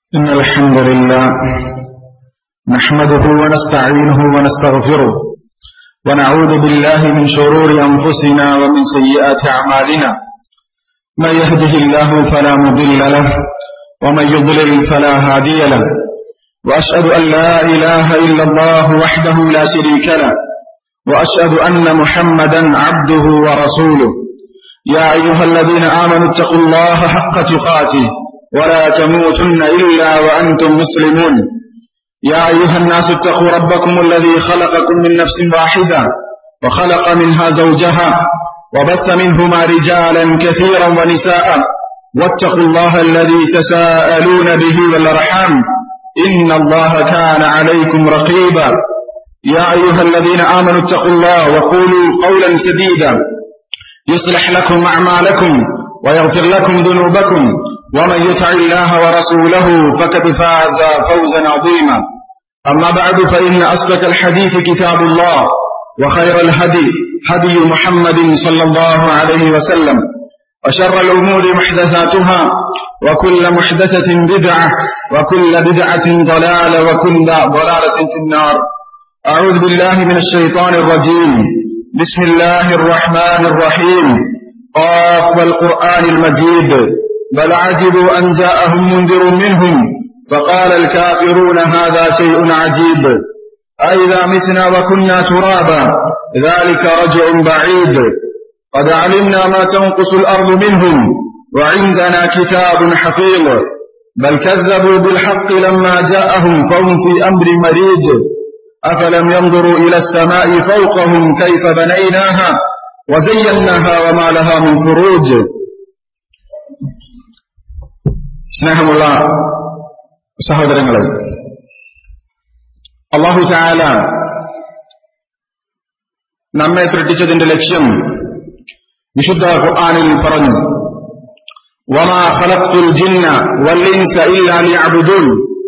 إن الحمد لله نحمده ونستعينه ونستغفره ونعوذ بالله من شرور أنفسنا ومن سيئات أعمالنا من يهده الله فلا مضل له ومن يضلل فلا هادي له وأشهد أن لا إله إلا الله وحده لا شريك له وأشهد أن محمدا عبده ورسوله يا أيها الذين آمنوا اتقوا الله حق تقاته ولا تموتن إلا وأنتم مسلمون يا أيها الناس اتقوا ربكم الذي خلقكم من نفس واحدة وخلق منها زوجها وبث منهما رجالا كثيرا ونساء واتقوا الله الذي تساءلون به والأرحام إن الله كان عليكم رقيبا يا أيها الذين آمنوا اتقوا الله وقولوا قولا سديدا يصلح لكم أعمالكم ويغفر لكم ذنوبكم ومن يطع الله ورسوله فقد فاز فوزا عظيما أما بعد فإن أصدق الحديث كتاب الله وخير الهدي هدي محمد صلى الله عليه وسلم وشر الأمور محدثاتها وكل محدثة بدعة وكل بدعة ضلالة وكل ضلالة في النار أعوذ بالله من الشيطان الرجيم بسم الله الرحمن الرحيم قاف والقرآن المجيد بل عجبوا أن جاءهم منذر منهم فقال الكافرون هذا شيء عجيب أئذا متنا وكنا ترابا ذلك رجع بعيد قد علمنا ما تنقص الأرض منهم وعندنا كتاب حفيظ بل كذبوا بالحق لما جاءهم فهم في أمر مريج أفلم ينظروا إلى السماء فوقهم كيف بنيناها وزيناها وما لها من فروج സ്നേഹമുള്ള സഹോദരങ്ങളെ അള്ളാഹു ചായാല നമ്മെ സൃഷ്ടിച്ചതിന്റെ ലക്ഷ്യം വിശുദ്ധ ഖുർആാനിൽ പറഞ്ഞു വമാ ഖലഖ്തുൽ ജിന്ന വല്ലിൻസ ഇല്ലാ ലിയഅ്ബുദൂൻ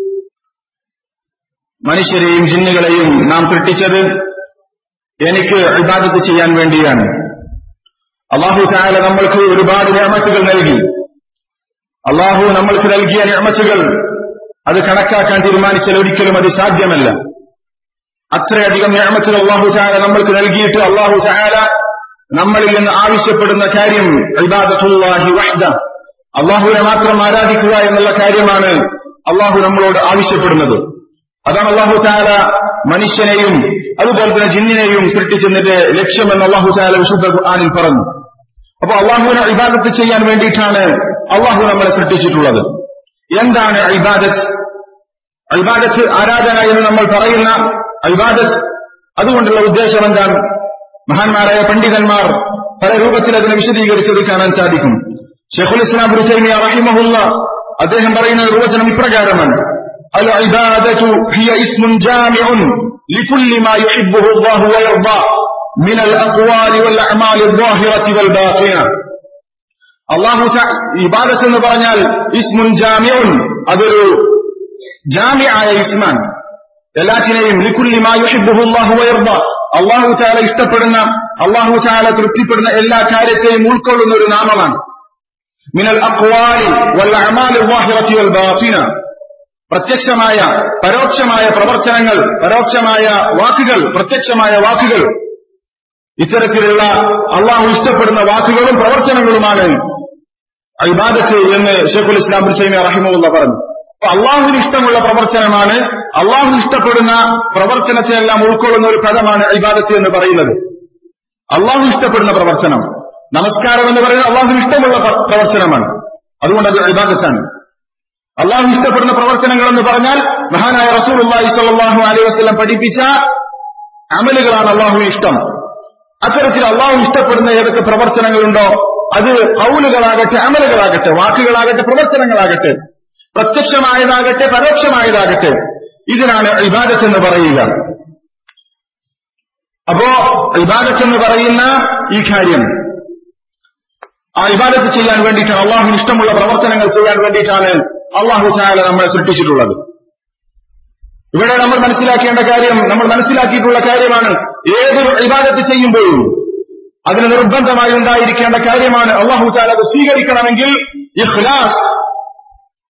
മനുഷ്യരെയും ജിന്നുകളെയും നാം സൃഷ്ടിച്ചത് എനിക്ക് ഇബാദത്ത് ചെയ്യാൻ വേണ്ടിയാണ് അള്ളാഹു ചായാല നമ്മൾക്ക് ഒരുപാട് നിയമത്തുകൾ നൽകി അള്ളാഹു നമ്മൾക്ക് നൽകിയ നിയമച്ചുകൾ അത് കണക്കാക്കാൻ തീരുമാനിച്ചാൽ ഒരിക്കലും അത് സാധ്യമല്ല അത്രയധികം നിയമച്ചുകൾ അള്ളാഹു ചായാല നമ്മൾക്ക് നൽകിയിട്ട് അള്ളാഹു ചായാല നമ്മളിൽ നിന്ന് ആവശ്യപ്പെടുന്ന കാര്യം ഇബാദത്തുല്ലാഹി വഹ്ദ അള്ളാഹുവിനെ മാത്രം ആരാധിക്കുക എന്നുള്ള കാര്യമാണ് അള്ളാഹു നമ്മളോട് ആവശ്യപ്പെടുന്നത് അതാണ് അള്ളാഹു ചായാല മനുഷ്യനെയും അതുപോലെ തന്നെ ജിന്നിനെയും സൃഷ്ടിച്ചതിന്റെ ലക്ഷ്യമെന്ന് അള്ളാഹു ചായാല വിശുദ്ധ ഖുർആനിൽ പറഞ്ഞു അപ്പൊ അള്ളാഹുവിനെ ഇബാദത്ത് ചെയ്യാൻ വേണ്ടിയിട്ടാണ് അള്ളാഹു നമ്മളെ സൃഷ്ടിച്ചിട്ടുള്ളത് എന്താണ് ഇബാദത്ത് ഇബാദത്ത് ആരാധന എന്ന് നമ്മൾ പറയുന്ന ഇബാദത്ത് അതുകൊണ്ടുള്ള ഉദ്ദേശം എന്താണ് മഹാന്മാരായ പണ്ഡിതന്മാർ പല രൂപത്തിൽ അതിനെ വിശദീകരിച്ചത് കാണാൻ സാധിക്കും ഷെഖുൽ ഇസ്ലാം ബുസൈമിയ റഹിമഹുല്ല അദ്ദേഹം പറയുന്ന നിർവചനം ഇപ്രകാരമാണ് അൽ ഇബാദത്തു ഹിയ ഇസ്മുൻ ജാമിഉൻ ലികുല്ലി മാ യുഹിബ്ബുഹു അല്ലാഹു വയർദാ من الأقوال والأعمال الظاهرة والباطنة അള്ളാഹു ഇബാദത്ത് എന്ന് പറഞ്ഞാൽ ഇസ്മുൻ ജാമ്യഉൻ അതൊരു ജാമ്യായ ഇസ്മാൻ എല്ലാറ്റിനെയും അള്ളാഹു ചാല ഇഷ്ടപ്പെടുന്ന അള്ളാഹു ചാല തൃപ്തിപ്പെടുന്ന എല്ലാ കാര്യത്തെയും ഉൾക്കൊള്ളുന്ന ഒരു നാമമാണ് മിനൽ അക്വാലി വല്ല അമാൽ വൽ ബാത്തിന പ്രത്യക്ഷമായ പരോക്ഷമായ പ്രവർത്തനങ്ങൾ പരോക്ഷമായ വാക്കുകൾ പ്രത്യക്ഷമായ വാക്കുകൾ ഇത്തരത്തിലുള്ള അള്ളാഹു ഇഷ്ടപ്പെടുന്ന വാക്കുകളും പ്രവർത്തനങ്ങളുമാണ് ഇബാദത്ത് എന്ന് ഷെഖുൽ ഇസ്ലാം ബുസൈമി റഹിമുള്ള പറഞ്ഞു അപ്പൊ അള്ളാഹുവിന് ഇഷ്ടമുള്ള പ്രവർത്തനമാണ് അള്ളാഹു ഇഷ്ടപ്പെടുന്ന പ്രവർത്തനത്തെയെല്ലാം ഉൾക്കൊള്ളുന്ന ഒരു പദമാണ് ഇബാദത്ത് എന്ന് പറയുന്നത് അള്ളാഹു ഇഷ്ടപ്പെടുന്ന പ്രവർത്തനം നമസ്കാരം എന്ന് പറയുന്നത് അള്ളാഹു ഇഷ്ടമുള്ള പ്രവർത്തനമാണ് അതുകൊണ്ട് അത് ഇബാദത്താണ് അള്ളാഹു ഇഷ്ടപ്പെടുന്ന പ്രവർത്തനങ്ങൾ എന്ന് പറഞ്ഞാൽ മഹാനായ റസൂൽ അള്ളാഹി സ്വല്ലാഹു അലൈഹി വസ്ലം പഠിപ്പിച്ച അമലുകളാണ് അള്ളാഹുവിന് ഇഷ്ടം അത്തരത്തിൽ അള്ളാഹു ഇഷ്ടപ്പെടുന്ന ഏതൊക്കെ പ്രവർത്തനങ്ങളുണ്ടോ അത് കൗലുകളാകട്ടെ അമലുകളാകട്ടെ വാക്കുകളാകട്ടെ പ്രവർത്തനങ്ങളാകട്ടെ പ്രത്യക്ഷമായതാകട്ടെ പരോക്ഷമായതാകട്ടെ ഇതിനാണ് ഇബാദത്ത് എന്ന് പറയുക അപ്പോ ഇബാദത്ത് എന്ന് പറയുന്ന ഈ കാര്യം ആ ഇബാദത്ത് ചെയ്യാൻ വേണ്ടിയിട്ടാണ് അള്ളാഹുവിന് ഇഷ്ടമുള്ള പ്രവർത്തനങ്ങൾ ചെയ്യാൻ വേണ്ടിയിട്ടാണ് അള്ളാഹു ചായാല നമ്മളെ സൃഷ്ടിച്ചിട്ടുള്ളത് ഇവിടെ നമ്മൾ മനസ്സിലാക്കേണ്ട കാര്യം നമ്മൾ മനസ്സിലാക്കിയിട്ടുള്ള കാര്യമാണ് ഏതൊരു ഇബാദത്ത് ചെയ്യുമ്പോഴും അതിന് നിർബന്ധമായി ഉണ്ടായിരിക്കേണ്ട കാര്യമാണ് അള്ളാഹു ചാല അത് സ്വീകരിക്കണമെങ്കിൽ ഇഖ്ലാസ്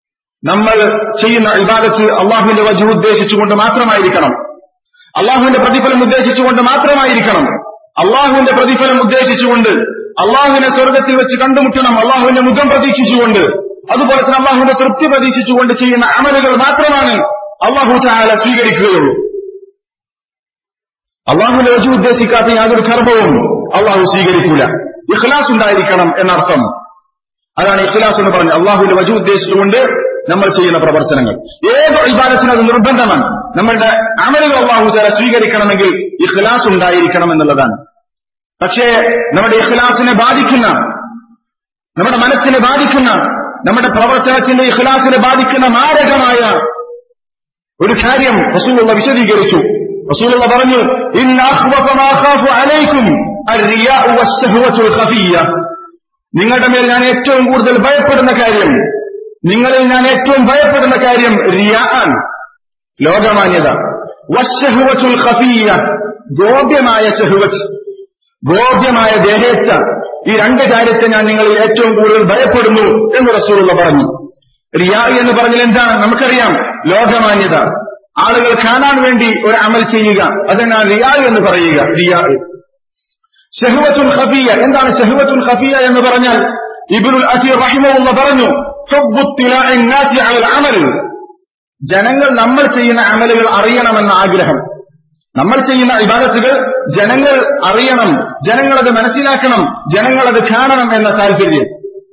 നമ്മൾ ചെയ്യുന്ന ഇബാദത്ത് അള്ളാഹുവിന്റെ വജു ഉദ്ദേശിച്ചുകൊണ്ട് മാത്രമായിരിക്കണം അള്ളാഹുവിന്റെ പ്രതിഫലം ഉദ്ദേശിച്ചുകൊണ്ട് മാത്രമായിരിക്കണം അള്ളാഹുവിന്റെ പ്രതിഫലം ഉദ്ദേശിച്ചുകൊണ്ട് അള്ളാഹുവിനെ സ്വർഗത്തിൽ വെച്ച് കണ്ടുമുട്ടണം അള്ളാഹുവിന്റെ മുഖം പ്രതീക്ഷിച്ചുകൊണ്ട് അതുപോലെ തന്നെ അള്ളാഹുവിന്റെ തൃപ്തി പ്രതീക്ഷിച്ചുകൊണ്ട് ചെയ്യുന്ന അമലുകൾ മാത്രമാണ് അള്ളാഹു ചാല സ്വീകരിക്കുകയുള്ളൂ അള്ളാഹുവിന്റെ വജു ഉദ്ദേശിക്കാത്ത യാതൊരു കർമ്മവും അള്ളാഹു സ്വീകരിക്കൂല ഇഖ്ലാസ് ഉണ്ടായിരിക്കണം എന്നർത്ഥം അതാണ് ഇഖ്ലാസ് എന്ന് പറഞ്ഞത് അള്ളാഹുവിന്റെ വജു ഉദ്ദേശിച്ചുകൊണ്ട് നമ്മൾ ചെയ്യുന്ന പ്രവർത്തനങ്ങൾ ഏത് ഇബാദത്തിനും അത് നിർബന്ധമാണ് നമ്മളുടെ അമലുകൾ അള്ളാഹു ചാല സ്വീകരിക്കണമെങ്കിൽ ഇഖ്ലാസ് ഉണ്ടായിരിക്കണം എന്നുള്ളതാണ് പക്ഷേ നമ്മുടെ ഇഖ്ലാസിനെ ബാധിക്കുന്ന നമ്മുടെ മനസ്സിനെ ബാധിക്കുന്ന നമ്മുടെ പ്രവർത്തനത്തിന്റെ ഇഖ്ലാസിനെ ബാധിക്കുന്ന മാരകമായ ഒരു കാര്യം റസൂലുള്ള വിശദീകരിച്ചു റസൂലുള്ള പറഞ്ഞു ഇന്ന അഖ്വഫ മാ ഖാഫു അലൈക്കും അർറിയാഉ വസ്സഹ്വത്തുൽ ഖഫിയ്യ നിങ്ങളുടെ മേൽ ഞാൻ ഏറ്റവും കൂടുതൽ ഭയപ്പെടുന്ന കാര്യം നിങ്ങളിൽ ഞാൻ ഏറ്റവും ഭയപ്പെടുന്ന കാര്യം റിയാൻ ലോകമാന്യത വസ്സഹ്വത്തുൽ ഖഫിയ്യ ഗോപ്യമായ ശഹുവത്ത് ഗോപ്യമായ ദേഹേച്ഛ ഈ രണ്ട് കാര്യത്തെ ഞാൻ നിങ്ങളിൽ ഏറ്റവും കൂടുതൽ ഭയപ്പെടുന്നു എന്ന് റസൂലുള്ള പറഞ്ഞു റിയാ എന്ന് പറഞ്ഞാൽ എന്താണ് നമുക്കറിയാം ലോകമാന്യത ആളുകൾ കാണാൻ വേണ്ടി ഒരു അമൽ ചെയ്യുക അതിനാണ് റിയാ എന്ന് പറയുക റിയാ ഷഹുവത്തുൽ ഖഫിയ എന്താണ് ഷഹുവത്തുൽ ഖഫിയ എന്ന് പറഞ്ഞാൽ ഇബ്നുൽ അസീർ റഹിമഹുള്ള പറഞ്ഞു ഹുബ്ബുത്തിലാഇ നാസി അലൽ അമൽ ജനങ്ങൾ നമ്മൾ ചെയ്യുന്ന അമലുകൾ അറിയണമെന്ന ആഗ്രഹം നമ്മൾ ചെയ്യുന്ന ഇബാദത്തുകൾ ജനങ്ങൾ അറിയണം ജനങ്ങളത് മനസ്സിലാക്കണം ജനങ്ങളത് കാണണം എന്ന താല്പര്യം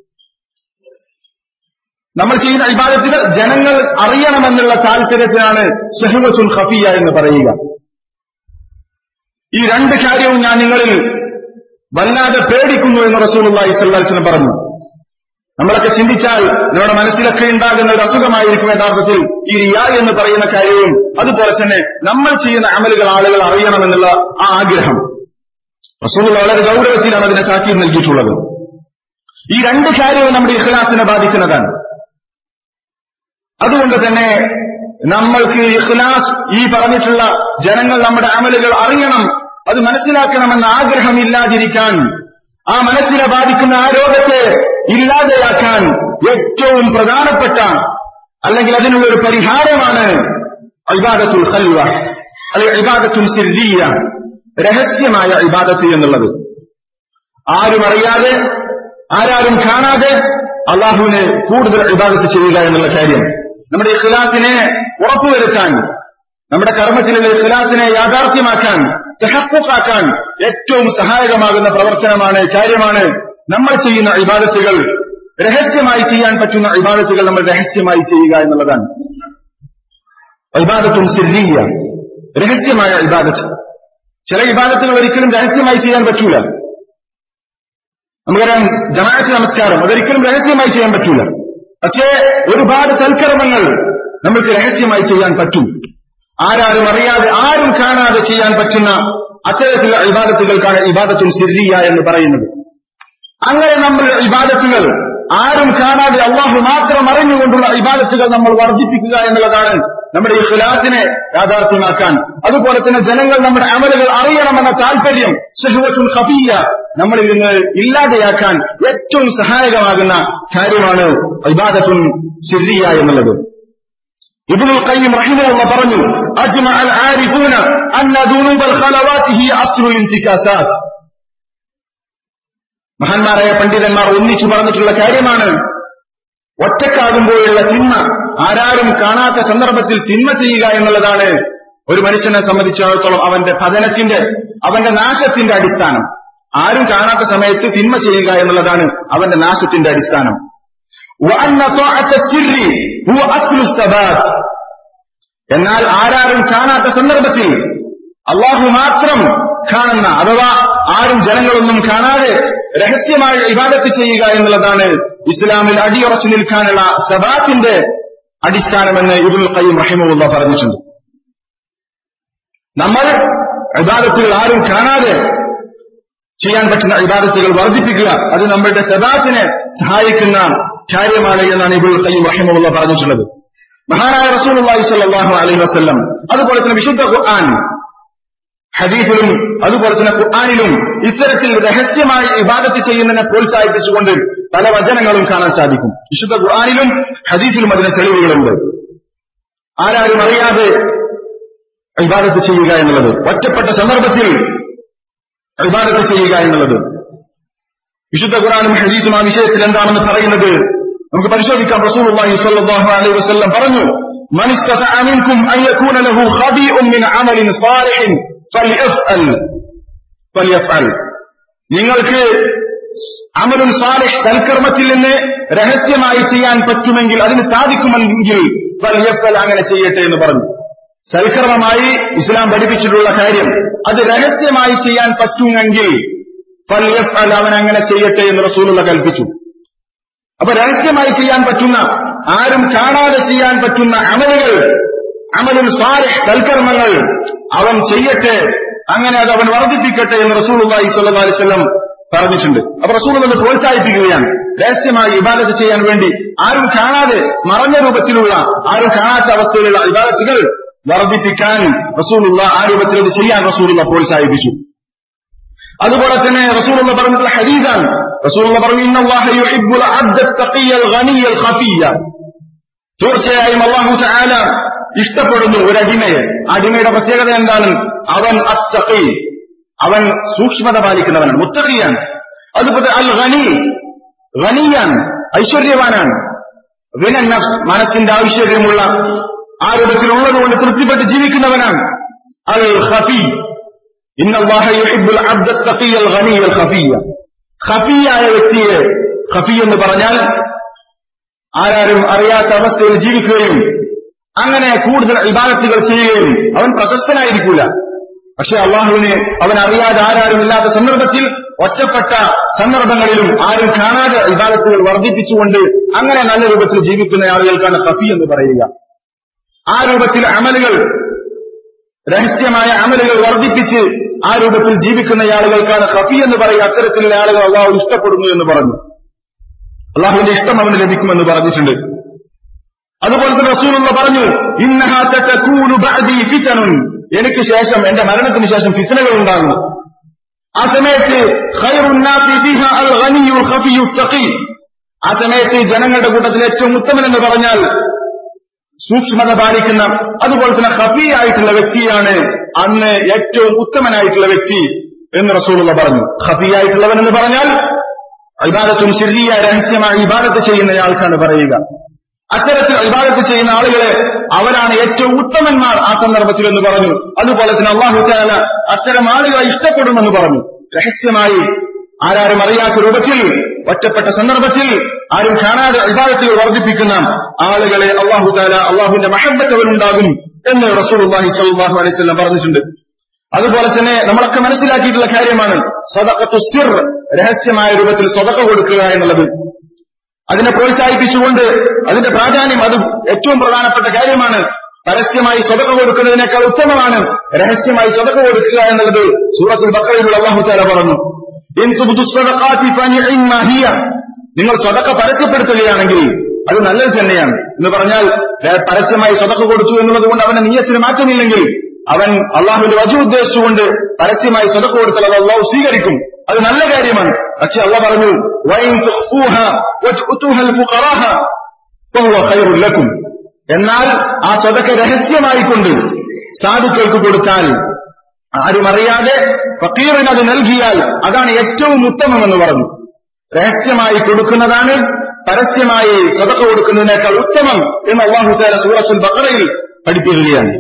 നമ്മൾ ചെയ്യുന്ന ഇബാദത്തുകൾ ജനങ്ങൾ അറിയണമെന്നുള്ള താല്പര്യത്തിനാണ് ഷഹുവത്തുൽ ഖഫിയ എന്ന് പറയുക ഈ രണ്ട് കാര്യവും ഞാൻ നിങ്ങളിൽ വല്ലാതെ പേടിക്കുന്നു എന്ന് റസൂലുള്ളാഹി സ്വല്ലല്ലാഹി അലൈഹി വസല്ലം പറഞ്ഞു നമ്മളൊക്കെ ചിന്തിച്ചാൽ നമ്മുടെ മനസ്സിലൊക്കെ ഉണ്ടാകുന്ന ഒരു അസുഖമായിരിക്കും യഥാർത്ഥത്തിൽ ഈ റിയാ എന്ന് പറയുന്ന കാര്യവും അതുപോലെ തന്നെ നമ്മൾ ചെയ്യുന്ന അമലുകൾ ആളുകൾ അറിയണമെന്നുള്ള ആ ആഗ്രഹം റസൂലുള്ള വളരെ ഗൗരവത്തിലാണ് അതിനെ താക്കീത് നൽകിയിട്ടുള്ളത് ഈ രണ്ട് കാര്യവും നമ്മുടെ ഇഖ്ലാസിനെ ബാധിക്കുന്നതാണ് അതുകൊണ്ട് തന്നെ നമ്മൾക്ക് ഇഖ്ലാസ് ഈ പറഞ്ഞിട്ടുള്ള ജനങ്ങൾ നമ്മുടെ അമലുകൾ അറിയണം അത് മനസ്സിലാക്കണമെന്ന ആഗ്രഹമില്ലാതിരിക്കാൻ ആ മനസ്സിനെ ബാധിക്കുന്ന ആ രോഗത്തെ ഇല്ലാതെയാക്കാൻ ഏറ്റവും പ്രധാനപ്പെട്ട അല്ലെങ്കിൽ അതിനുള്ള ഒരു പരിഹാരമാണ് ഇബാദത്തുൽ ഖൽവ അല്ലെങ്കിൽ ഇബാദത്തുൽ സിർരിയ രഹസ്യമായ ഇബാദത്ത് എന്നുള്ളത് ആരും അറിയാതെ ആരാരും കാണാതെ അള്ളാഹുവിനെ കൂടുതൽ ഇബാദത്ത് ചെയ്യുക എന്നുള്ള കാര്യം നമ്മുടെ ഇഖ്ലാസിനെ ഉറപ്പുവരുത്താൻ നമ്മുടെ കർമ്മത്തിലുള്ള ഇഖ്ലാസിനെ യാഥാർത്ഥ്യമാക്കാൻ തെഹക്കുക്കാക്കാൻ ഏറ്റവും സഹായകമാകുന്ന പ്രവർത്തനമാണ് കാര്യമാണ് നമ്മൾ ചെയ്യുന്ന ഇബാദത്തുകൾ രഹസ്യമായി ചെയ്യാൻ പറ്റുന്ന ഇബാദത്തുകൾ നമ്മൾ രഹസ്യമായി ചെയ്യുക എന്നുള്ളതാണ് ഇബാദത്തും സിദ്ധിയ രഹസ്യമായ ഇബാദത്ത് ചില ഇബാദത്തുകൾ ഒരിക്കലും രഹസ്യമായി ചെയ്യാൻ പറ്റൂല നമുക്കറിയാം ജമാഅത്ത് നമസ്കാരം അതൊരിക്കലും രഹസ്യമായി ചെയ്യാൻ പറ്റൂല പക്ഷേ ഒരുപാട് സൽക്കർമ്മങ്ങൾ നമുക്ക് രഹസ്യമായി ചെയ്യാൻ പറ്റും ആരാരും അറിയാതെ ആരും കാണാതെ ചെയ്യാൻ പറ്റുന്ന അത്തരത്തിലുള്ള ഇബാദത്തുകൾക്കാണ് ഇബാദത്തുൽ സിദ്ധിയ എന്ന് പറയുന്നത് അങ്ങനെ നമ്മൾ ഇബാദത്തുകൾ ആരും കാണാതെ അള്ളാഹു മാത്രം അറിഞ്ഞുകൊണ്ടുള്ള ഇബാദത്തുകൾ നമ്മൾ വർദ്ധിപ്പിക്കുക എന്നുള്ളതാണ് നമ്മുടെ ഈ ഖിലാസിനെ യാഥാർത്ഥ്യമാക്കാൻ അതുപോലെ തന്നെ ജനങ്ങൾ നമ്മുടെ അമലുകൾ അറിയണമെന്ന താല്പര്യം ഷഹുവത്തുൽ ഖഫിയ നമ്മളിൽ നിന്ന് ഇല്ലാതെയാക്കാൻ ഏറ്റവും സഹായകമാകുന്ന കാര്യമാണ് ഇബാദത്തുൽ സിദ്ധിയ എന്നുള്ളത് ഇബ്നുൽ ഖയ്യിം റഹിമഹുള്ള പറഞ്ഞു അജ്മഅ അൽ ആരിഫൂന അന്ന ദുനൂബൽ ഖലവാതി ഹി അസ്ലുൽ ഇന്തികാസാത്ത് മഹാന്മാരായ പണ്ഡിതന്മാർ ഒന്നിച്ചു പറഞ്ഞിട്ടുള്ള കാര്യമാണ് ഒറ്റക്കാകുമ്പോഴുള്ള തിന്മ ആരാരും കാണാത്ത സന്ദർഭത്തിൽ തിന്മ ചെയ്യുക എന്നുള്ളതാണ് ഒരു മനുഷ്യനെ സംബന്ധിച്ചിടത്തോളം അവന്റെ പതനത്തിന്റെ അവന്റെ നാശത്തിന്റെ അടിസ്ഥാനം ആരും കാണാത്ത സമയത്ത് തിന്മ ചെയ്യുക എന്നുള്ളതാണ് അവന്റെ നാശത്തിന്റെ അടിസ്ഥാനം എന്നാൽ ആരാരും കാണാത്ത സന്ദർഭത്തിൽ അള്ളാഹു മാത്രം കാണുന്ന അഥവാ ആരും ജനങ്ങളൊന്നും കാണാതെ രഹസ്യമായ ഇബാദത്ത് ചെയ്യുക എന്നുള്ളതാണ് ഇസ്ലാമിൽ അടിയുറച്ചു നിൽക്കാനുള്ള സബാത്തിന്റെ അടിസ്ഥാനമെന്ന് ഇബുൽ ഖയ്യം റഹിമുള്ള പറഞ്ഞിട്ടുണ്ട് നമ്മൾ ഇബാദത്തുകൾ ആരും കാണാതെ ചെയ്യാൻ പറ്റുന്ന ഇബാദത്തുകൾ വർദ്ധിപ്പിക്കുക അത് നമ്മളുടെ സബാത്തിനെ സഹായിക്കുന്ന കാര്യമാണ് എന്നാണ് ഇബുൽ ഖയ്യം റഹിമുള്ള പറഞ്ഞിട്ടുള്ളത് മഹാനായ റസൂലുള്ളാഹി സ്വല്ലല്ലാഹു അലൈഹി വസല്ലം അതുപോലെ തന്നെ വിശുദ്ധ ഖുർആൻ ഹദീഫിലും അതുപോലെ തന്നെ ഖുർആാനിലും ഇത്തരത്തിൽ രഹസ്യമായി ഇബാദത്ത് ചെയ്യുന്നതിനെ പ്രോത്സാഹിപ്പിച്ചുകൊണ്ട് പല വചനങ്ങളും കാണാൻ സാധിക്കും വിശുദ്ധ ഖുർആാനിലും ഹദീസിലും അതിന് തെളിവുകളുണ്ട് ആരാരും അറിയാതെ ഇബാദത്ത് ചെയ്യുക എന്നുള്ളത് ഒറ്റപ്പെട്ട സന്ദർഭത്തിൽ ഇബാദത്ത് ചെയ്യുക എന്നുള്ളത് വിശുദ്ധ ഖുർആാനും ഹദീസും ആ വിഷയത്തിൽ എന്താണെന്ന് പറയുന്നത് നമുക്ക് പരിശോധിക്കാം റസൂലുള്ളാഹി സ്വല്ലല്ലാഹു അലൈഹി വസല്ലം പറഞ്ഞു من استطاع منكم أن يكون له خبيء من عمل صالح فليفعل فليفعل നിങ്ങൾക്ക് അമലുൻ സാലിഹ് സൽക്കർമ്മത്തിൽ നിന്ന് രഹസ്യമായി ചെയ്യാൻ പറ്റുമെങ്കിൽ അതിന് സാധിക്കുമെങ്കിൽ ഫലിയഫൽ അങ്ങനെ ചെയ്യട്ടെ എന്ന് പറഞ്ഞു സൽക്കർമ്മമായി ഇസ്ലാം പഠിപ്പിച്ചിട്ടുള്ള കാര്യം അത് രഹസ്യമായി ചെയ്യാൻ പറ്റുമെങ്കിൽ ഫലിയഫൽ അവൻ അങ്ങനെ ചെയ്യട്ടെ എന്ന് റസൂലുള്ള കൽപ്പിച്ചു അപ്പൊ രഹസ്യമായി ചെയ്യാൻ പറ്റുന്ന ആരും കാണാതെ ചെയ്യാൻ പറ്റുന്ന അമലുകൾ അമലുൽ സാലിഹ് സൽക്കർമ്മങ്ങൾ അവൻ ചെയ്യട്ടെ അങ്ങനെ അത് അവൻ വർദ്ധിപ്പിക്കട്ടെ എന്ന് റസൂലുള്ളാഹി സ്വല്ലല്ലാഹി അലൈഹി വസല്ലം പറഞ്ഞിട്ടുണ്ട് അപ്പൊ റസൂൽ അത് പ്രോത്സാഹിപ്പിക്കുകയാണ് രഹസ്യമായി ഇബാദത്ത് ചെയ്യാൻ വേണ്ടി ആരും കാണാതെ മറഞ്ഞ രൂപത്തിലുള്ള ആരും കാണാത്ത അവസ്ഥയിലുള്ള ഇബാദത്തുകൾ വർദ്ധിപ്പിക്കാൻ റസൂലുള്ള ആ രൂപത്തിൽ അത് ചെയ്യാൻ റസൂലുള്ള പ്രോത്സാഹിപ്പിച്ചു അതുപോലെ തന്നെ റസൂലുള്ള പറഞ്ഞിട്ടുള്ള ഹദീദാണ് റസൂലുള്ള പറഞ്ഞു ഇന്നല്ലാഹ യുഹിബ്ബുൽ അബ്ദ തഖിയൽ ഗനിയൽ ഖഫിയ തീർച്ചയായും അല്ലാഹു തആല ഇഷ്ടപ്പെടുന്നു ഒരു അടിമയെ അടിമയുടെ പ്രത്യേകത എന്താണ് അവൻ അത്തഖി അവൻ സൂക്ഷ്മത പാലിക്കുന്നവനാണ് മുത്തഖിയാണ് അതുപോലെ അൽ ഗനി ഗനിയാൻ ഐശ്വര്യവാനാണ് വിനൻ നഫ്സ് മനസ്സിന്റെ ഐശ്വര്യമുള്ള ആ രൂപത്തിലുള്ളതുകൊണ്ട് തൃപ്തിപ്പെട്ട് ജീവിക്കുന്നവനാണ് അൽ ഖഫി ഇന്നല്ലാഹ യുഹിബ്ബുൽ അബ്ദ തഖിയൽ ഗനിയൽ ഖഫിയ ഖഫിയായ വ്യക്തിയെ ഖഫി എന്ന് പറഞ്ഞാൽ ആരാരും അറിയാത്ത അവസ്ഥയിൽ ജീവിക്കുകയും അങ്ങനെ കൂടുതൽ ഇബാദത്തുകൾ ചെയ്യുകയും അവൻ പ്രശസ്തനായിരിക്കൂല പക്ഷെ അള്ളാഹുവിനെ അവൻ അറിയാതെ ആരാരും ഇല്ലാത്ത സന്ദർഭത്തിൽ ഒറ്റപ്പെട്ട സന്ദർഭങ്ങളിലും ആരും കാണാതെ ഇബാദത്തുകൾ വർദ്ധിപ്പിച്ചുകൊണ്ട് അങ്ങനെ നല്ല രൂപത്തിൽ ജീവിക്കുന്ന ആളുകൾക്കാണ് ഖഫി എന്ന് പറയുക ആ രൂപത്തിൽ അമലുകൾ രഹസ്യമായ അമലുകൾ വർദ്ധിപ്പിച്ച് ആ രൂപത്തിൽ ജീവിക്കുന്ന ആളുകൾക്കാണ് ഖഫി എന്ന് പറയുക അത്തരത്തിലുള്ള ആളുകൾ അള്ളാഹു ഇഷ്ടപ്പെടുന്നു എന്ന് പറഞ്ഞു അള്ളാഹുവിന്റെ ഇഷ്ടം അവന് ലഭിക്കുമെന്ന് പറഞ്ഞിട്ടുണ്ട് അതുപോലെ തന്നെ റസൂലുള്ള പറഞ്ഞു എനിക്ക് ശേഷം എന്റെ മരണത്തിന് ശേഷം ഫിത്തനകൾ ഉണ്ടാകും ആ സമയത്ത് ആ സമയത്ത് ജനങ്ങളുടെ കൂട്ടത്തിൽ ഏറ്റവും ഉത്തമൻ എന്ന് പറഞ്ഞാൽ സൂക്ഷ്മത പാലിക്കുന്ന അതുപോലെ തന്നെ ഹഫി ആയിട്ടുള്ള വ്യക്തിയാണ് അന്ന് ഏറ്റവും ഉത്തമനായിട്ടുള്ള വ്യക്തി എന്ന് റസൂലുള്ള പറഞ്ഞു ഹഫി ആയിട്ടുള്ളവൻ എന്ന് പറഞ്ഞാൽ ഇബാദത്തും ശരിയ രഹസ്യമായി ഇബാദത്ത് ചെയ്യുന്നയാൾക്കാണ് പറയുക അത്തരത്തിൽ ഇബാദത്ത് ചെയ്യുന്ന ആളുകളെ അവരാണ് ഏറ്റവും ഉത്തമന്മാർ ആ സന്ദർഭത്തിൽ എന്ന് പറഞ്ഞു അതുപോലെ തന്നെ അള്ളാഹു ചാല അത്തരം ആളുകളെ ഇഷ്ടപ്പെടുമെന്ന് പറഞ്ഞു രഹസ്യമായി ആരാരും അറിയാത്ത രൂപത്തിൽ ഒറ്റപ്പെട്ട സന്ദർഭത്തിൽ ആരും കാണാതെ ഇബാദത്തുകൾ വർദ്ധിപ്പിക്കുന്ന ആളുകളെ അള്ളാഹു ചാല അള്ളാഹുവിന്റെ മഹബത്ത് അവരുണ്ടാകും എന്ന് റസൂൽ അള്ളാഹി സല്ലാഹു അലൈഹി സ്വലം പറഞ്ഞിട്ടുണ്ട് അതുപോലെ തന്നെ നമ്മളൊക്കെ മനസ്സിലാക്കിയിട്ടുള്ള കാര്യമാണ് സദക്കത്തു സിർ രഹസ്യമായ രൂപത്തിൽ സ്വതക്ക കൊടുക്കുക എന്നുള്ളത് അതിനെ പ്രോത്സാഹിപ്പിച്ചുകൊണ്ട് അതിന്റെ പ്രാധാന്യം അത് ഏറ്റവും പ്രധാനപ്പെട്ട കാര്യമാണ് പരസ്യമായി സ്വതക്ക കൊടുക്കുന്നതിനേക്കാൾ ഉത്തമമാണ് രഹസ്യമായി സ്വതക്ക കൊടുക്കുക എന്നുള്ളത് സൂറത്തുൽ ബക്കറിലുള്ള അള്ളാഹു ചാല പറഞ്ഞു നിങ്ങൾ സ്വതക്ക പരസ്യപ്പെടുത്തുകയാണെങ്കിൽ അത് നല്ലത് തന്നെയാണ് എന്ന് പറഞ്ഞാൽ പരസ്യമായി സ്വതക്ക കൊടുത്തു എന്നുള്ളത് കൊണ്ട് അവന്റെ നീയത്തിന് മാറ്റമില്ലെങ്കിൽ അവൻ അള്ളാഹുവിന്റെ വജു ഉദ്ദേശിച്ചുകൊണ്ട് പരസ്യമായി സ്വതക്ക കൊടുത്താൽ അത് അള്ളാഹു സ്വീകരിക്കും അത് നല്ല കാര്യമാണ് പക്ഷെ അള്ള പറഞ്ഞു ലക്കും എന്നാൽ ആ സ്വതക്ക രഹസ്യമായിക്കൊണ്ട് സാധുക്കൾക്ക് കൊടുത്താൽ ആരും അറിയാതെ ഫക്കീറിന് അത് നൽകിയാൽ അതാണ് ഏറ്റവും ഉത്തമമെന്ന് പറഞ്ഞു രഹസ്യമായി കൊടുക്കുന്നതാണ് പരസ്യമായി സ്വതക്ക കൊടുക്കുന്നതിനേക്കാൾ ഉത്തമം എന്ന് അള്ളാഹു താല സൂറത്തുൽ ബക്കറയിൽ പഠിപ്പിക്കുകയാണ്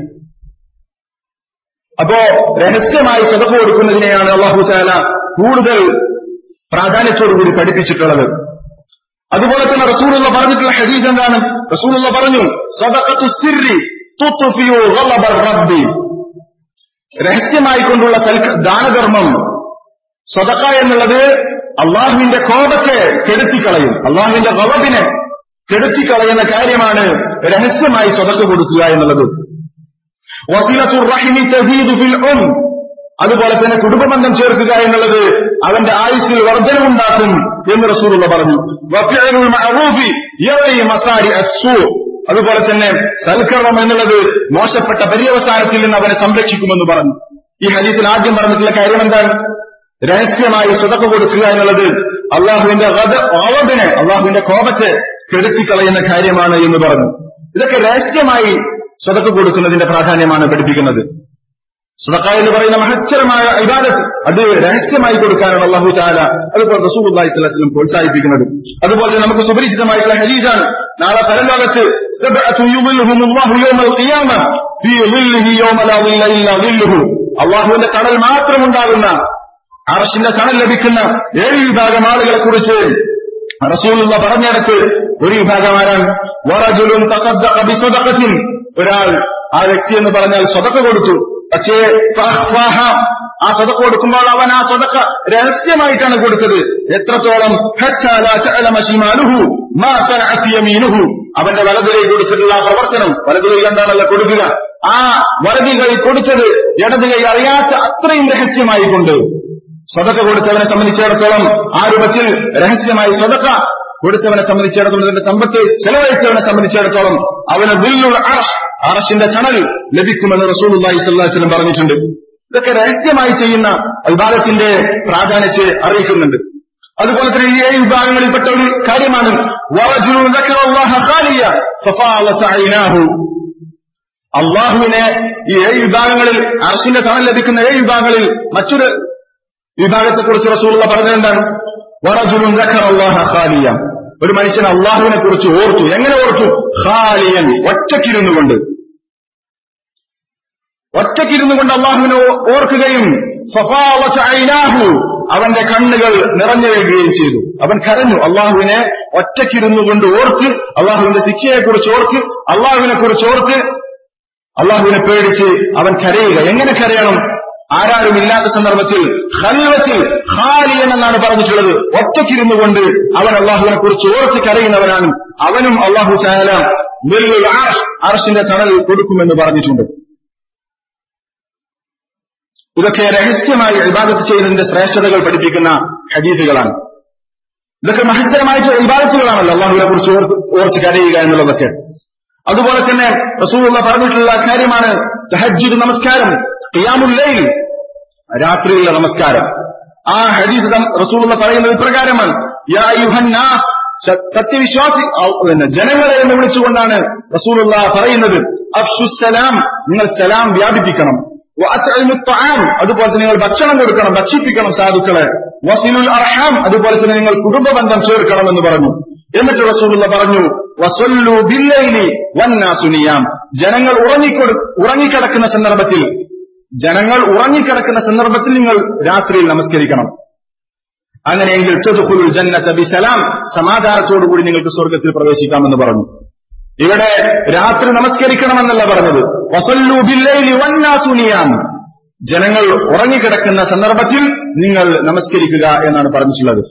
അപ്പോ രഹസ്യമായി സ്വതക്ക കൊടുക്കുന്നതിനെയാണ് അള്ളാഹു താല കൂടുതൽ പ്രാധാന്യത്തോടുകൂടി പഠിപ്പിച്ചിട്ടുള്ളത് അതുപോലെ തന്നെ റസൂലുള്ള പറഞ്ഞിട്ടുള്ള ഹദീസ് എന്താണ് റസൂലുള്ള പറഞ്ഞു സദഖത്തു സിർരി തുത്ഫിയു ഗളബർ റബ്ബി രഹസ്യമായി കൊണ്ടുള്ള ദാനധർമ്മം സ്വതക്ക എന്നുള്ളത് അള്ളാഹുവിന്റെ കോപത്തെ കെടുത്തിക്കളയും അള്ളാഹുവിന്റെ ഗളബിനെ കെടുത്തിക്കളയുന്ന കാര്യമാണ് രഹസ്യമായി സ്വതക്ക കൊടുക്കുക എന്നുള്ളത് വസീലത്തുർ റഹിമി തസീദു ഫിൽ ഉം അതുപോലെ തന്നെ കുടുംബബന്ധം ചേർക്കുക എന്നുള്ളത് അവന്റെ ആയുസ്സിൽ വർധനമുണ്ടാക്കും എന്ന് റസൂലുള്ള പറഞ്ഞു അതുപോലെ തന്നെ സൽക്കർമ്മം എന്നുള്ളത് മോശപ്പെട്ട പര്യവസാനത്തിൽ നിന്ന് അവനെ സംരക്ഷിക്കുമെന്ന് പറഞ്ഞു ഈ ഹദീസിൽ ആദ്യം പറഞ്ഞിട്ടുള്ള കാര്യം എന്താണ് രഹസ്യമായി സ്വതക്ക കൊടുക്കുക എന്നുള്ളത് അള്ളാഹുവിന്റെ ഓവബിനെ അള്ളാഹുവിന്റെ കോപത്തെ കെടുത്തിക്കളയുന്ന കാര്യമാണ് എന്ന് പറഞ്ഞു ഇതൊക്കെ രഹസ്യമായി സ്വതക്ക കൊടുക്കുന്നതിന്റെ പ്രാധാന്യമാണ് പഠിപ്പിക്കുന്നത് സ്വതക്ക എന്ന് പറയുന്ന മഹത്തരമായ ഇബാദത്ത് അത് രഹസ്യമായി കൊടുക്കാനാണ് അള്ളാഹു താല അതുപോലെ റസൂലി തലത്തിലും പ്രോത്സാഹിപ്പിക്കുന്നത് അതുപോലെ നമുക്ക് സുപരിചിതമായിട്ടുള്ള ഹരീജാണ് നാളെ പരലോകത്ത് അള്ളാഹുവിന്റെ കടൽ മാത്രമുണ്ടാകുന്ന അറഷിന്റെ തണൽ ലഭിക്കുന്ന ഏഴ് വിഭാഗം ആളുകളെ കുറിച്ച് റസൂലുള്ള പറഞ്ഞെടുത്ത് ഒരു വിഭാഗം ആരാണ് വറജുലും തസദ്ദഖിൻ ഒരാൾ ആ വ്യക്തി എന്ന് പറഞ്ഞാൽ സ്വതക്ക കൊടുത്തു പക്ഷേ ആ സ്വതക്ക കൊടുക്കുമ്പോൾ അവൻ ആ സ്വതക്ക രഹസ്യമായിട്ടാണ് കൊടുത്തത് എത്രത്തോളം അവന്റെ വലതുകൈ കൊടുത്തിട്ടുള്ള ആ പ്രവർത്തനം വലതുകൈ എന്താണല്ലോ കൊടുക്കുക ആ വലതുകൈ കൊടുത്തത് ഇടതുകൈ അറിയാത്ത അത്രയും രഹസ്യമായി കൊണ്ട് സ്വതക്ക കൊടുത്തവനെ സംബന്ധിച്ചിടത്തോളം ആ രൂപത്തിൽ രഹസ്യമായി സ്വതക്ക കൊടുത്തവനെ സംബന്ധിച്ചിടത്തോളം ഇതിന്റെ സമ്പത്ത് ചെലവഴിച്ചവനെ സംബന്ധിച്ചിടത്തോളം അവന് ബില്ലുൾ അർഷ് അറഷിന്റെ ചണൽ ലഭിക്കുമെന്ന് റസൂൽ സ്വല്ലം പറഞ്ഞിട്ടുണ്ട് ഇതൊക്കെ രഹസ്യമായി ചെയ്യുന്ന വിഭാഗത്തിന്റെ പ്രാധാന്യത്തെ അറിയിക്കുന്നുണ്ട് അതുപോലെ തന്നെ ഈ ഏഴ് വിഭാഗങ്ങളിൽപ്പെട്ട ഒരു കാര്യമാണ് അള്ളാഹുവിനെ ഈ ഏഴ് വിഭാഗങ്ങളിൽ അർഷിന്റെ തണൽ ലഭിക്കുന്ന ഏഴ് വിഭാഗങ്ങളിൽ മറ്റൊരു വിഭാഗത്തെക്കുറിച്ച് റസൂള്ള പറഞ്ഞതെന്താണ് വറജുലുൻ ഖാലിയ ഒരു മനുഷ്യൻ അള്ളാഹുവിനെ കുറിച്ച് ഓർത്തു എങ്ങനെ ഓർത്തു ഖാലിയൻ ഒറ്റക്കിരുന്നു കൊണ്ട് ഒറ്റക്കിരുന്നു കൊണ്ട് അള്ളാഹുവിനെ ഓർക്കുകയും അവന്റെ കണ്ണുകൾ നിറഞ്ഞു വരികയും ചെയ്തു അവൻ കരഞ്ഞു അള്ളാഹുവിനെ ഒറ്റക്കിരുന്നു കൊണ്ട് ഓർത്ത് അള്ളാഹുവിന്റെ ശിക്ഷയെക്കുറിച്ച് ഓർത്ത് അള്ളാഹുവിനെ കുറിച്ച് ഓർത്ത് അള്ളാഹുവിനെ പേടിച്ച് അവൻ കരയുക എങ്ങനെ കരയണം ആരാരും ഇല്ലാത്ത സന്ദർഭത്തിൽ ഹൽവത്തിൽ ഖാലിയൻ എന്നാണ് പറഞ്ഞിട്ടുള്ളത് ഒറ്റക്കിരുന്നു കൊണ്ട് അവൻ അള്ളാഹുവിനെ കുറിച്ച് ഓർത്ത് കരയുന്നവനാണ് അവനും അള്ളാഹു ചായാല അർഷിന്റെ തണൽ കൊടുക്കുമെന്ന് പറഞ്ഞിട്ടുണ്ട് ഇതൊക്കെ രഹസ്യമായി ഇബാദത്ത് ചെയ്യുന്നതിന്റെ ശ്രേഷ്ഠതകൾ പഠിപ്പിക്കുന്ന ഹദീസുകളാണ് ഇതൊക്കെ മഹത്തരമായിട്ട് ഇബാദത്തുകളാണല്ലോ അള്ളാഹുവിനെ കുറിച്ച് ഓർത്ത് കരയുക എന്നുള്ളതൊക്കെ അതുപോലെ തന്നെ റസൂലുള്ള പറഞ്ഞിട്ടുള്ള കാര്യമാണ് തഹജ്ജുദ് നമസ്കാരം ഖിയാമുല്ലൈൽ രാത്രിയിലുള്ള നമസ്കാരം ആ ഹദീസ് റസൂലുള്ള പറയുന്നത് ഇപ്രകാരമാണ് യാ യുഹന്നാസ് സത്യവിശ്വാസി പിന്നെ ജനങ്ങളെ എന്ന് വിളിച്ചുകൊണ്ടാണ് റസൂലുള്ള പറയുന്നത് അഫ്സുസലാം നിങ്ങൾ സലാം വ്യാപിപ്പിക്കണം അതുപോലെ തന്നെ നിങ്ങൾ ഭക്ഷണം കൊടുക്കണം ഭക്ഷിപ്പിക്കണം സാധുക്കളെ വസീലുൽ അർഹാം അതുപോലെ തന്നെ നിങ്ങൾ കുടുംബ ബന്ധം ചേർക്കണം എന്ന് പറഞ്ഞു എന്നിട്ട് റസൂലുള്ള പറഞ്ഞു വസല്ലു ബില്ലൈലി വന്നാസുനിയാം ജനങ്ങൾ ഉറങ്ങിക്കൊടു ഉറങ്ങിക്കിടക്കുന്ന സന്ദർഭത്തിൽ ജനങ്ങൾ ഉറങ്ങിക്കിടക്കുന്ന സന്ദർഭത്തിൽ നിങ്ങൾ രാത്രിയിൽ നമസ്കരിക്കണം അങ്ങനെയെങ്കിൽ ചെതുഹുൽ ജന്നത്ത ബിസലാം സമാധാനത്തോടുകൂടി നിങ്ങൾക്ക് സ്വർഗത്തിൽ പ്രവേശിക്കാമെന്ന് പറഞ്ഞു ഇവിടെ രാത്രി നമസ്കരിക്കണമെന്നല്ല പറഞ്ഞത് വസല്ലു ബില്ലൈലി വന്നാസുനിയാം ജനങ്ങൾ ഉറങ്ങിക്കിടക്കുന്ന സന്ദർഭത്തിൽ നിങ്ങൾ നമസ്കരിക്കുക എന്നാണ് പറഞ്ഞിട്ടുള്ളത്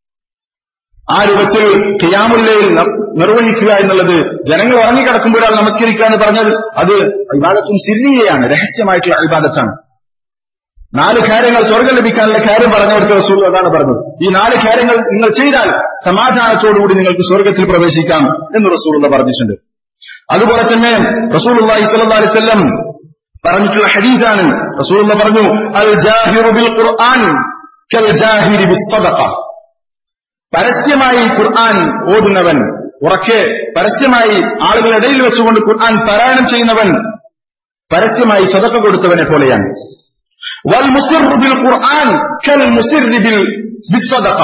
ആ രൂപത്തിൽ ഖിയാമുല്ലയിൽ നിർവഹിക്കുക എന്നുള്ളത് ജനങ്ങൾ ഉറങ്ങിക്കിടക്കുമ്പോഴാണ് നമസ്കരിക്കുക എന്ന് പറഞ്ഞാൽ അത് അഭിബാദത്തും സില്ലിയയാണ് രഹസ്യമായിട്ടുള്ള അഭിബാദത്താണ് നാല് കാര്യങ്ങൾ സ്വർഗം ലഭിക്കാനുള്ള കാര്യം പറഞ്ഞവർക്ക് റസൂൽ അതാണ് പറഞ്ഞത് ഈ നാല് കാര്യങ്ങൾ നിങ്ങൾ ചെയ്താൽ സമാധാനത്തോടുകൂടി നിങ്ങൾക്ക് സ്വർഗത്തിൽ പ്രവേശിക്കാം എന്ന് റസൂൽ പറഞ്ഞിട്ടുണ്ട് അതുപോലെ തന്നെ റസൂൽ അലൈവല്ലം പറഞ്ഞിട്ടുള്ള ഹദീസാണ് റസൂൽ പറഞ്ഞു അൽ ജാഹിറു ബിൽ ഖുർആൻ കൽ ജാഹിരി ബിസ്സദഖ പരസ്യമായി ഖുർആൻ ഓതുന്നവൻ ഉറക്കെ പരസ്യമായി ആളുകളുടെ ഇടയിൽ വെച്ചുകൊണ്ട് ഖുർആൻ പാരായണം ചെയ്യുന്നവൻ പരസ്യമായി സ്വതക്ക കൊടുത്തവനെ പോലെയാണ് വൽ മുസിർ ഖുർആൻ കൽ മുസിർ ബിസ്വദഖ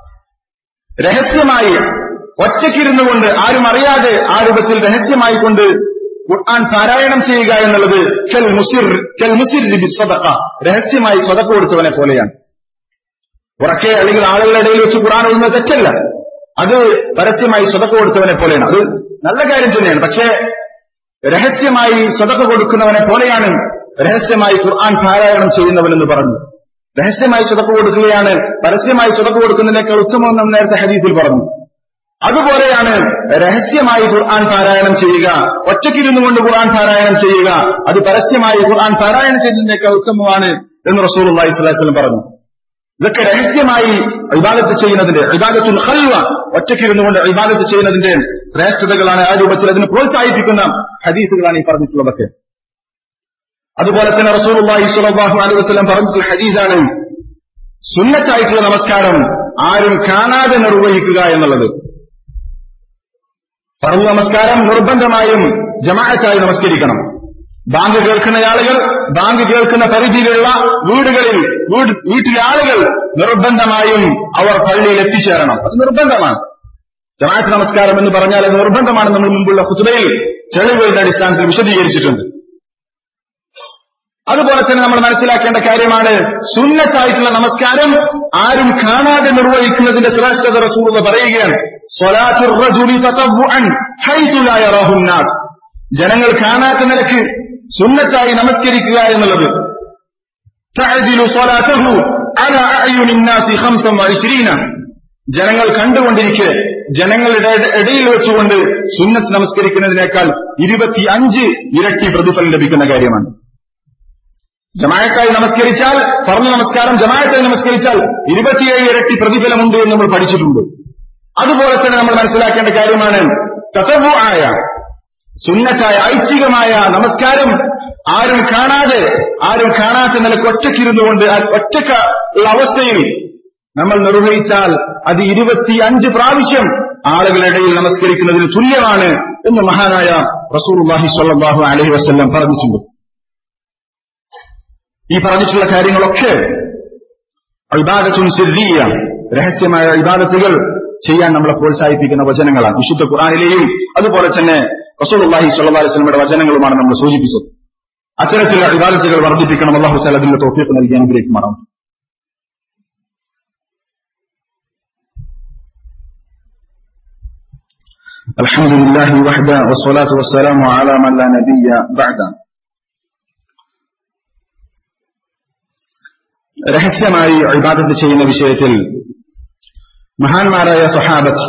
രഹസ്യമായി ഒറ്റയ്ക്കിരുന്നു കൊണ്ട് ആരും അറിയാതെ ആ രൂപത്തിൽ രഹസ്യമായി കൊണ്ട് ഖുർആൻ പാരായണം ചെയ്യുക എന്നുള്ളത് കൽ മുസിർ കൽ മുസിർ ബിസ്വദഖ രഹസ്യമായി സ്വതക്ക കൊടുത്തവനെ പോലെയാണ് ഉറക്കെ അല്ലെങ്കിൽ ആളുകളുടെ ഇടയിൽ വെച്ച് ഖുർആൻ ഒന്നും തെറ്റല്ല അത് പരസ്യമായി സ്വതക്ക കൊടുത്തവനെ പോലെയാണ് അത് നല്ല കാര്യം തന്നെയാണ് പക്ഷേ രഹസ്യമായി സ്വതക്ക കൊടുക്കുന്നവനെ പോലെയാണ് രഹസ്യമായി ഖുർആൻ പാരായണം ചെയ്യുന്നവനെന്ന് പറഞ്ഞു രഹസ്യമായി സ്വതക്ക കൊടുക്കുകയാണ് പരസ്യമായി സ്വതക്ക കൊടുക്കുന്നതിനേക്കാൾ ഉത്തമമെന്ന് നേരത്തെ ഹദീസിൽ പറഞ്ഞു അതുപോലെയാണ് രഹസ്യമായി ഖുർആൻ പാരായണം ചെയ്യുക ഒറ്റയ്ക്കിരുന്നു കൊണ്ട് ഖുർആൻ പാരായണം ചെയ്യുക അത് പരസ്യമായി ഖുർആൻ പാരായണം ചെയ്യുന്നതിനേക്കാൾ ഉത്തമമാണ് എന്ന് റസൂൽ അള്ളാഹി സ്വലാസ്ലം പറഞ്ഞു ഇതൊക്കെ രഹസ്യമായി ഇബാദത്ത് ചെയ്യുന്നതിന്റെ ഇബാദത്തുൽ ഹൽവ ഒറ്റയ്ക്കിരുന്നുകൊണ്ട് ഇബാദത്ത് ചെയ്യുന്നതിന്റെ ശ്രേഷ്ഠതകളാണ് ആ രൂപത്തിൽ അതിനെ പ്രോത്സാഹിപ്പിക്കുന്ന ഹദീസുകളാണ് ഈ പറഞ്ഞിട്ടുള്ളതൊക്കെ അതുപോലെ തന്നെ റസൂലുള്ളാഹി സ്വല്ലല്ലാഹു അലൈഹി വസല്ലം പറഞ്ഞിട്ടുള്ള ഹദീസാണ് സുന്നത്തായിട്ടുള്ള നമസ്കാരം ആരും കാണാതെ നിർവഹിക്കുക എന്നുള്ളത് ഫർദ് നമസ്കാരം നിർബന്ധമായും ജമാഅത്തായി നമസ്കരിക്കണം ബാങ്ക് കേൾക്കുന്ന ആളുകൾ ബാങ്ക് കേൾക്കുന്ന പരിധിയിലുള്ള വീടുകളിൽ വീട്- വീട്ടിലെ ആളുകൾ നിർബന്ധമായും അവർ പള്ളിയിൽ എത്തിച്ചേരണം അത് നിർബന്ധമാണ് ജമാഅത്ത് നമസ്കാരം എന്ന് പറഞ്ഞാൽ അത് നിർബന്ധമാണ് നമ്മൾ മുമ്പുള്ള ഹുതുബയിൽ തെളിവുകളുടെ അടിസ്ഥാനത്തിൽ വിശദീകരിച്ചിട്ടുണ്ട് അതുപോലെ തന്നെ നമ്മൾ മനസ്സിലാക്കേണ്ട കാര്യമാണ് സുന്നത്തായിട്ടുള്ള നമസ്കാരം ആരും കാണാതെ നിർവഹിക്കുന്നതിന്റെ ശ്രേഷ്ഠത റസൂൽ പറയുകയാണ് സ്വലാത്തുർ റജുലി തതവ്വുഅൻ ഹൈസു ലാ യറാഹു നാസ് ജനങ്ങൾ കാണാത്ത നിലക്ക് സുന്നത്തായി നമസ്കരിക്കുക എന്നുള്ളത് തഅദിലു സ്വലാത്തഹു അല അഅയുനിൻ നാസി 25 ജനങ്ങൾ കണ്ടുകൊണ്ടിരിക്കെ ജനങ്ങളുടെ ഇട- ഇടയിൽ വെച്ചുകൊണ്ട് സുന്നത്ത് നമസ്കരിക്കുന്നതിനേക്കാൾ ഇരുപത്തിയഞ്ച് ഇരട്ടി പ്രതിഫലം ലഭിക്കുന്ന കാര്യമാണ് ജമായത്തായി നമസ്കരിച്ചാൽ പറഞ്ഞ നമസ്കാരം ജമായത്തായി നമസ്കരിച്ചാൽ ഇരുപത്തിയേഴ് ഇരട്ടി പ്രതിഫലമുണ്ട് എന്ന് നമ്മൾ പഠിച്ചിട്ടുണ്ട് അതുപോലെ തന്നെ നമ്മൾ മനസ്സിലാക്കേണ്ട കാര്യമാണ് തത്വ ആയ സുന്നത്തായ ഐച്ഛികമായ നമസ്കാരം ആരും കാണാതെ ആരും കാണാത്ത നിലക്ക് ഒറ്റയ്ക്കിരുന്നുകൊണ്ട് ആ ഒറ്റക്ക ഉള്ള അവസ്ഥയിൽ നമ്മൾ നിർവഹിച്ചാൽ അത് ഇരുപത്തിയഞ്ച് പ്രാവശ്യം ആളുകളുടെ ഇടയിൽ നമസ്കരിക്കുന്നതിന് തുല്യമാണ് എന്ന് മഹാനായ റസൂർഹി സ്വല്ലല്ലാഹു അലൈഹി വസല്ലം പറഞ്ഞിട്ടുണ്ട് ഈ പറഞ്ഞിട്ടുള്ള കാര്യങ്ങളൊക്കെ ഇബാദത്തുൻ സിർരിയ രഹസ്യമായ ഇബാദത്തുകൾ ചെയ്യാൻ നമ്മളെ പ്രോത്സാഹിപ്പിക്കുന്ന വചനങ്ങളാണ് വിശുദ്ധ ഖുറാനിലെയും അതുപോലെ തന്നെ റസൂലുള്ളാഹി സ്വല്ലല്ലാഹു അലൈഹി വസല്ലമയുടെ വചനങ്ങളുമാണ് നമ്മൾ സൂചിപ്പിച്ചത് അത്തരത്തിലുള്ള ഇബാദത്തുകൾ വർദ്ധിപ്പിക്കണം അള്ളാഹു തആല അതിന്റെ തൗഫീഖ് നൽകി അനുഗ്രഹിക്കുമാറാവും الحمد لله وحده والصلاة والسلام على من لا نبي بعده രഹസ്യമായി ഇബാദത്ത് ചെയ്യുന്ന വിഷയത്തിൽ മഹാന്മാരായ സഹാബത്ത്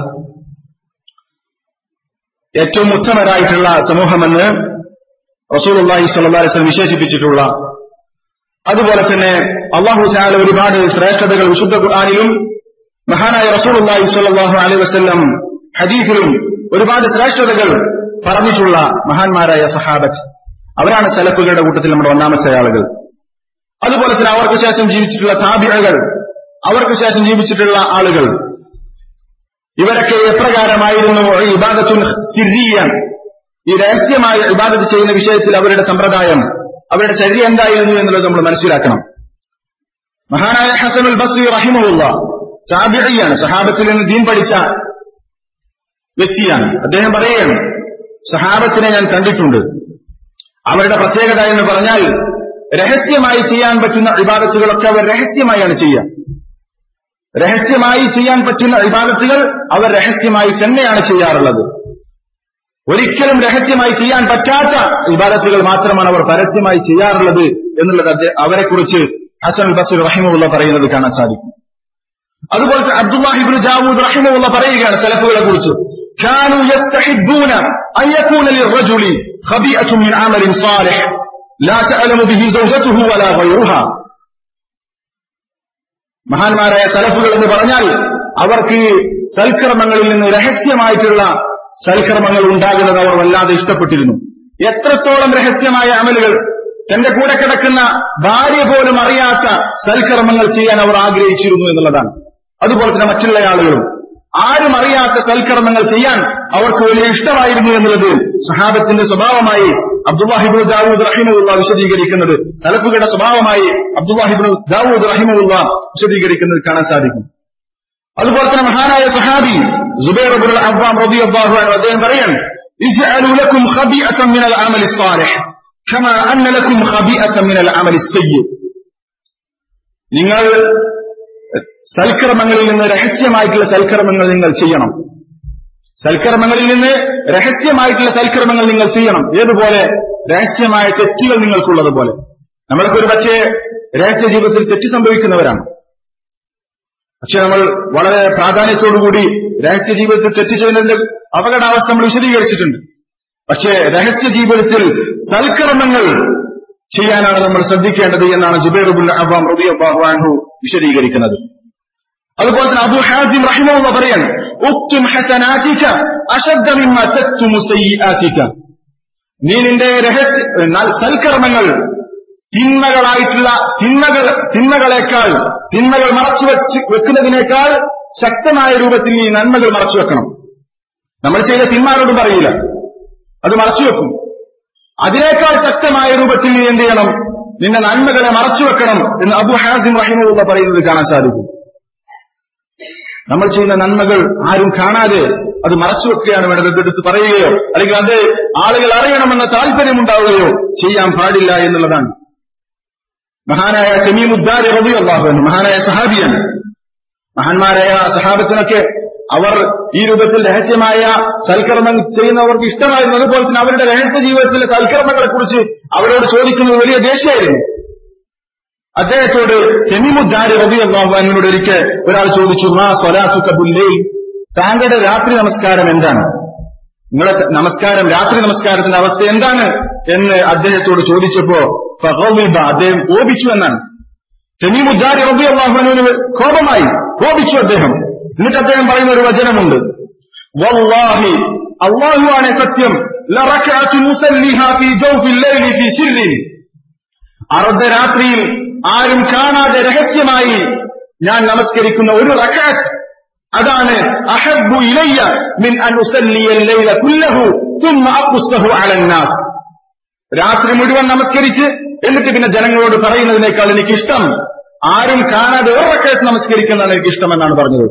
ഏറ്റവും ഉത്തമരായിട്ടുള്ള സമൂഹമെന്ന് റസൂലുള്ളാഹി സ്വല്ലല്ലാഹു അലൈഹി വസല്ലം വിശേഷിപ്പിച്ചിട്ടുള്ള അതുപോലെ തന്നെ അള്ളാഹു ചാല ഒരുപാട് ശ്രേഷ്ഠതകൾ വിശുദ്ധ ഖുർആനിലും മഹാനായ റസൂലുള്ളാഹി സ്വല്ലല്ലാഹു അലൈഹി വസല്ലം ഹദീസിലും ഒരുപാട് ശ്രേഷ്ഠതകൾ പറഞ്ഞിട്ടുള്ള മഹാന്മാരായ സഹാബത്ത് അവരാണ് സലഫുകളുടെ കൂട്ടത്തിൽ നമ്മുടെ ഒന്നാമത്തെ ആളുകൾ അതുപോലെ തന്നെ അവർക്ക് ശേഷം ജീവിച്ചിട്ടുള്ള താബിഴകൾ അവർക്ക് ശേഷം ജീവിച്ചിട്ടുള്ള ആളുകൾ ഇവരൊക്കെ എപ്രകാരമായിരുന്നു ഈ ഇബാദത്തുൽ സിറിയ ഈ രഹസ്യമായ ഇബാദത്ത് ചെയ്യുന്ന വിഷയത്തിൽ അവരുടെ സമ്പ്രദായം അവരുടെ ചര്യ എന്തായിരുന്നു എന്നുള്ളത് നമ്മൾ മനസ്സിലാക്കണം മഹാനായ ഹസനുൽ ബസ്രി റഹിമുള്ള താബിഴിയാണ് സഹാബത്തിൽ നിന്ന് ദീൻ പഠിച്ച വ്യക്തിയാണ് അദ്ദേഹം പറയുകയാണ് സഹാബത്തിനെ ഞാൻ കണ്ടിട്ടുണ്ട് അവരുടെ പ്രത്യേകത എന്ന് പറഞ്ഞാൽ രഹസ്യമായി ചെയ്യാൻ പറ്റുന്ന ഇബാദത്തുകളൊക്കെ അവർ രഹസ്യമായാണ് ചെയ്യുക രഹസ്യമായി ചെയ്യാൻ പറ്റുന്ന ഇബാദത്തുകൾ അവർ രഹസ്യമായി തന്നെയാണ് ചെയ്യാറുള്ളത് ഒരിക്കലും രഹസ്യമായി ചെയ്യാൻ പറ്റാത്ത ഇബാദത്തുകൾ മാത്രമാണ് അവർ പരസ്യമായി ചെയ്യാറുള്ളത് എന്നുള്ളത് അദ്ദേഹം അവരെക്കുറിച്ച് ഹസൻ ബസീർ റഹിമുള്ള പറയുന്നത് കാണാൻ സാധിക്കും അതുപോലെ അബ്ദുല്ലാഹിബിൻ ജാവൂദ് റഹിമുള്ള പറയുകയാണ് സലഫുകളെ കുറിച്ച് كانوا يستحبون أن يكون للرجل خبيئة من عمل صالح لا تعلم به زوجته ولا غيرها മഹാന്മാരായ സലഫുകൾ എന്ന് പറഞ്ഞാൽ അവർക്ക് സൽക്കർമ്മങ്ങളിൽ നിന്ന് രഹസ്യമായിട്ടുള്ള സൽക്കർമ്മങ്ങൾ ഉണ്ടാകുന്നത് അവർ വല്ലാതെ ഇഷ്ടപ്പെട്ടിരുന്നു എത്രത്തോളം രഹസ്യമായ അമലുകൾ തന്റെ കൂടെ കിടക്കുന്ന ഭാര്യ പോലും അറിയാത്ത സൽക്കർമ്മങ്ങൾ ചെയ്യാൻ അവർ ആഗ്രഹിച്ചിരുന്നു എന്നുള്ളതാണ് അതുപോലെ തന്നെ മറ്റുള്ള ആളുകളും ആരും അറിയാത്ത സൽക്കർമ്മങ്ങൾ ചെയ്യാൻ അവർക്ക് വലിയ ഇഷ്ടമായിരുന്നു എന്നുള്ളത് സഹാബത്തിന്റെ സ്വഭാവമായി അബ്ദുല്ലാഹിബുൽ ദാവൂദ് റഹിമുള്ള വിശദീകരിക്കുന്നത് സലഫുകളുടെ സ്വഭാവമായി അബ്ദുല്ലാഹിബുൽ ദാവൂദ് റഹിമുള്ള വിശദീകരിക്കുന്നത് കാണാൻ സാധിക്കും അതുപോലെ തന്നെ മഹാനായ സഹാബി സുബൈർ അബുൽ അബ്ബാം റളിയല്ലാഹു അൻഹു അദ്ദേഹം പറയാണ് ഇജ്അലു ലക്കും ഖബീഅതൻ മിനൽ അമലി സ്സാലിഹ് കമാ അന്ന ലക്കും ഖബീഅതൻ മിനൽ അമലി സയ്യി നിങ്ങൾ സൽക്കർമ്മങ്ങളിൽ നിന്ന് രഹസ്യമായിട്ടുള്ള സൽക്കർമ്മങ്ങൾ നിങ്ങൾ ചെയ്യണം സൽക്കർമ്മങ്ങളിൽ നിന്ന് രഹസ്യമായിട്ടുള്ള സൽക്കർമ്മങ്ങൾ നിങ്ങൾ ചെയ്യണം ഏതുപോലെ രഹസ്യമായ തെറ്റുകൾ നിങ്ങൾക്കുള്ളതുപോലെ നമ്മൾക്ക് ഒരു പക്ഷേ രഹസ്യ ജീവിതത്തിൽ തെറ്റ് സംഭവിക്കുന്നവരാണ് പക്ഷെ നമ്മൾ വളരെ പ്രാധാന്യത്തോടുകൂടി രഹസ്യ ജീവിതത്തിൽ തെറ്റ് ചെയ്യുന്നതിന്റെ അപകടാവസ്ഥ നമ്മൾ വിശദീകരിച്ചിട്ടുണ്ട് പക്ഷേ രഹസ്യ ജീവിതത്തിൽ സൽക്കർമ്മങ്ങൾ ചെയ്യാനാണ് നമ്മൾ ശ്രദ്ധിക്കേണ്ടത് എന്നാണ് ജുബൈറുബുൽ അബ്ബാം റബിയബ്ബാഹു അൻഹു വിശദീകരിക്കുന്നത് അതുപോലെ തന്നെ അബു ഹാസിം റഹിമുള്ള പറയാൻ ഉക്തും ഹസനാറ്റിക അശബ്ദ മിമ്മ തക്തുമു സയ്യിആതിക നീ നിന്റെ രഹസ്യ സൽക്കർമ്മങ്ങൾ തിന്മകളായിട്ടുള്ള തിന്മകൾ തിന്മകളെക്കാൾ തിന്മകൾ മറച്ചു വെച്ച് വെക്കുന്നതിനേക്കാൾ ശക്തമായ രൂപത്തിൽ ഈ നന്മകൾ മറച്ചു വെക്കണം നമ്മൾ ചെയ്ത തിന്മാരോടും പറയില്ല അത് മറച്ചു വെക്കും അതിനേക്കാൾ ശക്തമായ രൂപത്തിൽ നീ എന്ത് ചെയ്യണം നിന്റെ നന്മകളെ മറച്ചു വെക്കണം എന്ന് അബു ഹാസിം റഹിമുള്ള പറയുന്നത് കാണാൻ സാധിക്കും നമ്മൾ ചെയ്യുന്ന നന്മകൾ ആരും കാണാതെ അത് മറച്ചു വെക്കുകയാണ് വേണ്ടത് എടുത്ത് പറയുകയോ അല്ലെങ്കിൽ അത് ആളുകൾ അറിയണമെന്ന താല്പര്യമുണ്ടാവുകയോ ചെയ്യാൻ പാടില്ല എന്നുള്ളതാണ് മഹാനായ സെമീമുദ്ദാരി റബി അള്ളാഹുവിന് മഹാനായ സഹാബിയാണ് മഹാന്മാരായ സഹാബത്തിനൊക്കെ അവർ ഈ രൂപത്തിൽ രഹസ്യമായ സൽക്കർമ്മം ചെയ്യുന്നവർക്ക് ഇഷ്ടമായിരുന്നു അതുപോലെ തന്നെ അവരുടെ രഹസ്യ ജീവിതത്തിലെ സൽക്കർമ്മങ്ങളെ കുറിച്ച് അവരോട് ചോദിക്കുന്നത് വലിയ ദേഷ്യമായിരുന്നു അദ്ദേഹത്തോട് ചെന്നിമുദ്ദാരി റബി അള്ളാഹുവിനോട് ഒരിക്കൽ ഒരാൾ ചോദിച്ചു മാ സ്വലാത്തു കബുല്ലേ താങ്കളുടെ രാത്രി നമസ്കാരം എന്താണ് നിങ്ങളുടെ നമസ്കാരം രാത്രി നമസ്കാരത്തിന്റെ അവസ്ഥ എന്താണ് എന്ന് അദ്ദേഹത്തോട് ചോദിച്ചപ്പോ ഫഹോബ അദ്ദേഹം കോപിച്ചു എന്നാണ് ചെന്നിമുദ്ദാരി റബി അള്ളാഹുവിന് കോപമായി കോപിച്ചു അദ്ദേഹം എന്നിട്ട് അദ്ദേഹം പറയുന്ന ഒരു വചനമുണ്ട് വല്ലാഹി അള്ളാഹുവാണ് സത്യം ലറകഅതു മുസല്ലിഹാ ഫീ ജൗഫിൽ ലൈലി ഫീ സിർരിൻ അർദ്ധരാത്രിയിൽ ആരും കാണാതെ രഹസ്യമായി ഞാൻ നമസ്കരിക്കുന്ന ഒരു റക്കാത്ത് അതാണ് അഹബ്ബു ഇലയ്യ മിൻ അൻ ഉസല്ലിയ ലൈല കുല്ലഹു തുമ്മ അഖുസ്സഹു അലന്നാസ് രാത്രി മുഴുവൻ നമസ്കരിച്ച് എന്നിട്ട് പിന്നെ ജനങ്ങളോട് പറയുന്നതിനേക്കാൾ എനിക്ക് ഇഷ്ടം ആരും കാണാതെ ഒരു റക്കാത്ത് നമസ്കരിക്കുന്നതാണ് എനിക്ക് ഇഷ്ടമെന്നാണ് പറഞ്ഞത്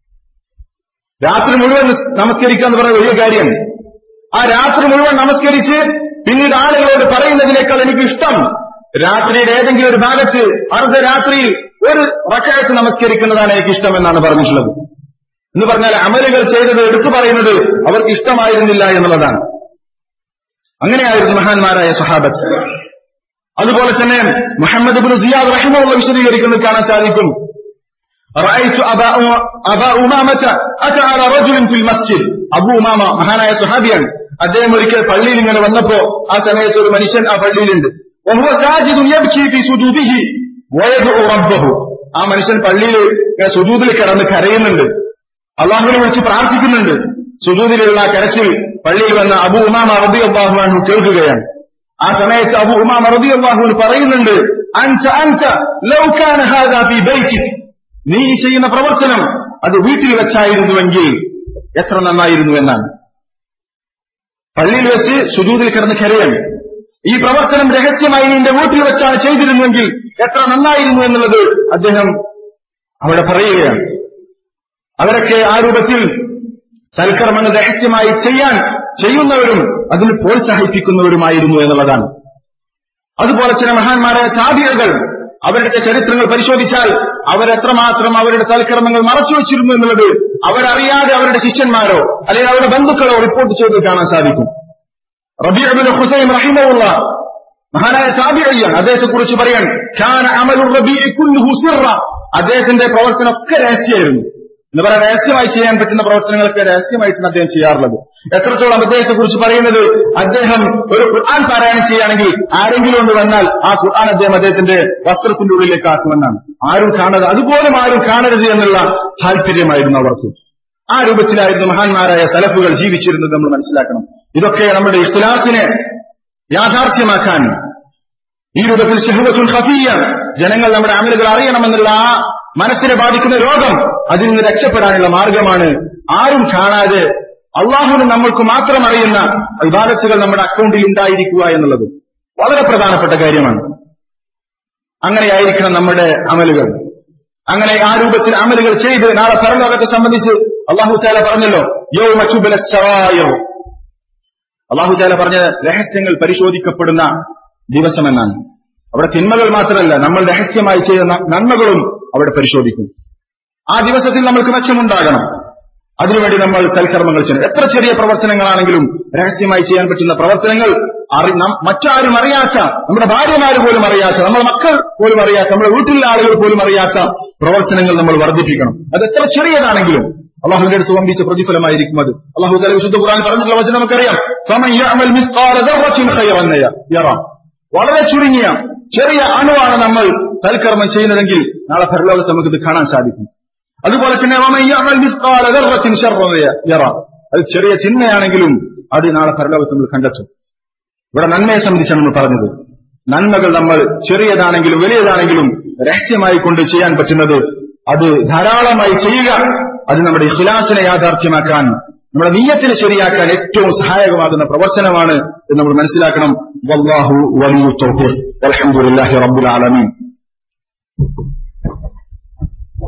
രാത്രി മുഴുവൻ നമസ്കരിക്കുക എന്ന് പറഞ്ഞ വലിയ കാര്യം ആ രാത്രി മുഴുവൻ നമസ്കരിച്ച് പിന്നീട് ആളുകളോട് പറയുന്നതിനേക്കാൾ എനിക്ക് ഇഷ്ടം രാത്രിയുടെ ഏതെങ്കിലും ഒരു ഭാഗത്ത് അർദ്ധരാത്രിയിൽ ഒരു റക്കായത്ത് നമസ്കരിക്കുന്നതാണ് എനിക്ക് ഇഷ്ടമെന്നാണ് പറഞ്ഞിട്ടുള്ളത് എന്ന് പറഞ്ഞാൽ അമലുകൾ ചെയ്തത് എടുത്തു പറയുന്നത് അവർക്ക് ഇഷ്ടമായിരുന്നില്ല എന്നുള്ളതാണ് അങ്ങനെയായിരുന്നു മഹാന്മാരായ സഹാബത്ത് അതുപോലെ തന്നെ മുഹമ്മദ് ബിൻ സിയാദ് റഹിമുള്ള വിശദീകരിക്കുന്നത് കാണാൻ സാധിക്കും رأيت أبا أبا أمامة أتى على رجل في المسجد അബു ഉമാമ മഹാനായ സുഹാബിയാണ് അദ്ദേഹം ഒരിക്കൽ പള്ളിയിൽ ഇങ്ങനെ വന്നപ്പോ ആ സമയത്ത് ഒരു മനുഷ്യൻ ആ പള്ളിയിലുണ്ട് وهو ساجد يبكي في سجوده ويدعو ربه ആ മനുഷ്യൻ പള്ളിയിൽ സുജൂദിൽ കിടന്ന് കരയുന്നുണ്ട് അള്ളാഹുവിനെ വിളിച്ച് പ്രാർത്ഥിക്കുന്നുണ്ട് സുജൂദിലുള്ള കരച്ചിൽ പള്ളിയിൽ വന്ന അബു ഉമാമ റബി അള്ളാഹുവാൻ കേൾക്കുകയാണ് ആ സമയത്ത് അബു ഉമാമ റബി അള്ളാഹുവിന് പറയുന്നുണ്ട് അൻത അൻത ലൗ കാന ഹാദാ ഫീ ബൈതിക് നീ ഈ ചെയ്യുന്ന പ്രവർത്തനം അത് വീട്ടിൽ വെച്ചായിരുന്നുവെങ്കിൽ എത്ര നന്നായിരുന്നു എന്നാണ് പള്ളിയിൽ വെച്ച് സുജൂതിൽ കിടന്ന് കരയാണ് ഈ പ്രവർത്തനം രഹസ്യമായി നിന്റെ വീട്ടിൽ വെച്ചാണ് ചെയ്തിരുന്നുവെങ്കിൽ എത്ര നന്നായിരുന്നു എന്നുള്ളത് അദ്ദേഹം അവിടെ പറയുകയാണ് അവരൊക്കെ ആ രൂപത്തിൽ സൽക്കർമ്മങ്ങൾ രഹസ്യമായി ചെയ്യാൻ ചെയ്യുന്നവരും അതിന് പ്രോത്സാഹിപ്പിക്കുന്നവരുമായിരുന്നു എന്നുള്ളതാണ് അതുപോലെ ചില മഹാന്മാരായ ചാബിയകൾ അവരുടെ ചരിത്രങ്ങൾ പരിശോധിച്ചാൽ അവരെത്രമാത്രം അവരുടെ സൽക്കർമ്മങ്ങൾ മറച്ചു വെച്ചിരുന്നു എന്നുള്ളത് അവരറിയാതെ അവരുടെ ശിഷ്യന്മാരോ അല്ലെങ്കിൽ അവരുടെ ബന്ധുക്കളോ റിപ്പോർട്ട് ചെയ്ത് കാണാൻ സാധിക്കും റബീഅബിൻ ഹുസൈൻ റഹിമുള്ള മഹാനായ താബിഅയ്യാണ് അദ്ദേഹത്തെ കുറിച്ച് പറയാൻ ഖാന അമലു റബീഇ കുല്ലുഹു സിറ അദ്ദേഹത്തിന്റെ പ്രവർത്തനം ഒക്കെ രഹസ്യമായിരുന്നു എന്ന് പറയാൻ രഹസ്യമായി ചെയ്യാൻ പറ്റുന്ന പ്രവർത്തനങ്ങളൊക്കെ രഹസ്യമായിട്ടാണ് അദ്ദേഹം ചെയ്യാറുള്ളത് എത്രത്തോളം അദ്ദേഹത്തെ കുറിച്ച് പറയുന്നത് അദ്ദേഹം ഒരു ഖുർആൻ പാരായണം ചെയ്യുകയാണെങ്കിൽ ആരെങ്കിലും ഒന്ന് വന്നാൽ ആ ഖുർആൻ അദ്ദേഹം അദ്ദേഹത്തിന്റെ വസ്ത്രത്തിന്റെ ഉള്ളിലേക്ക് ആക്കുമെന്നാണ് ആരും കാണരുത് അതുപോലും ആരും കാണരുത് എന്നുള്ള താല്പര്യമായിരുന്നു അവർക്ക് ആ രൂപത്തിലായിരുന്നു മഹാന്മാരായ സലഫുകൾ ജീവിച്ചിരുന്നത് നമ്മൾ മനസ്സിലാക്കണം ഇതൊക്കെ നമ്മുടെ ഇഖ്ലാസിനെ യാഥാർത്ഥ്യമാക്കാൻ ഈ രൂപത്തിൽ ഷഹുവത്തുൽ ഖഫിയ ജനങ്ങൾ നമ്മുടെ അമലുകൾ അറിയണമെന്നുള്ള ആ മനസ്സിനെ ബാധിക്കുന്ന രോഗം അതിൽ നിന്ന് രക്ഷപ്പെടാനുള്ള മാർഗമാണ് ആരും കാണാതെ അള്ളാഹുവിന് നമ്മൾക്ക് മാത്രം അറിയുന്ന വിവാദത്തുകൾ നമ്മുടെ അക്കൗണ്ടിൽ ഉണ്ടായിരിക്കുക എന്നുള്ളത് വളരെ പ്രധാനപ്പെട്ട കാര്യമാണ് അങ്ങനെയായിരിക്കണം നമ്മുടെ അമലുകൾ അങ്ങനെ ആ രൂപത്തിൽ അമലുകൾ ചെയ്ത് നാളെ പരലോകത്തെ സംബന്ധിച്ച് അള്ളാഹു ചാല പറഞ്ഞല്ലോ യോ മച്ചുബല സറായോ അള്ളാഹു ചാല പറഞ്ഞ രഹസ്യങ്ങൾ പരിശോധിക്കപ്പെടുന്ന ദിവസമെന്നാണ് അവിടെ തിന്മകൾ മാത്രമല്ല നമ്മൾ രഹസ്യമായി ചെയ്യുന്ന നന്മകളും അവിടെ പരിശോധിക്കും ആ ദിവസത്തിൽ നമ്മൾക്ക് മെച്ചമുണ്ടാകണം അതിനുവേണ്ടി നമ്മൾ സൽക്കർമ്മങ്ങൾ ചെയ്യണം എത്ര ചെറിയ പ്രവർത്തനങ്ങളാണെങ്കിലും രഹസ്യമായി ചെയ്യാൻ പറ്റുന്ന പ്രവർത്തനങ്ങൾ അറി മറ്റാരും അറിയാത്ത നമ്മുടെ ഭാര്യമാർ പോലും അറിയാത്ത നമ്മുടെ മക്കൾ പോലും അറിയാത്ത നമ്മുടെ വീട്ടിലെ ആളുകൾ പോലും അറിയാത്ത പ്രവർത്തനങ്ങൾ നമ്മൾ വർദ്ധിപ്പിക്കണം അത് എത്ര ചെറിയതാണെങ്കിലും അള്ളാഹുവിന്റെ അടുത്ത് വമ്പിച്ച പ്രതിഫലമായിരിക്കും അത് അള്ളാഹു തല വിശുദ്ധ ഖുർആൻ പറഞ്ഞിട്ടുള്ള വചനം നമുക്കറിയാം വളരെ ചുരുങ്ങിയ ചെറിയ അണുവാണ് നമ്മൾ സൽക്കർമ്മം ചെയ്യുന്നതെങ്കിൽ നാളെ പരലോകത്ത് നമുക്കിത് കാണാൻ സാധിക്കും അതുപോലെ തന്നെ അത് ചെറിയ ചിന്മയാണെങ്കിലും അത് നാളെ പരലോകത്ത് നമ്മൾ കണ്ടെത്തും ഇവിടെ നന്മയെ സംബന്ധിച്ചാണ് നമ്മൾ പറഞ്ഞത് നന്മകൾ നമ്മൾ ചെറിയതാണെങ്കിലും വലിയതാണെങ്കിലും രഹസ്യമായി കൊണ്ട് ചെയ്യാൻ പറ്റുന്നത് അത് ധാരാളമായി ചെയ്യുക അത് നമ്മുടെ ഇഖ്ലാസിനെ യാഥാർത്ഥ്യമാക്കാൻ നമ്മുടെ നീയത്തിന് ശരിയാക്കാൻ ഏറ്റവും സഹായകമാകുന്ന പ്രവർത്തനമാണ് എന്ന് നമ്മൾ മനസ്സിലാക്കണം വല്ലാഹു വലിയ തൗഫീഖ് അൽഹംദുലില്ലാഹി റബ്ബിൽ ആലമീൻ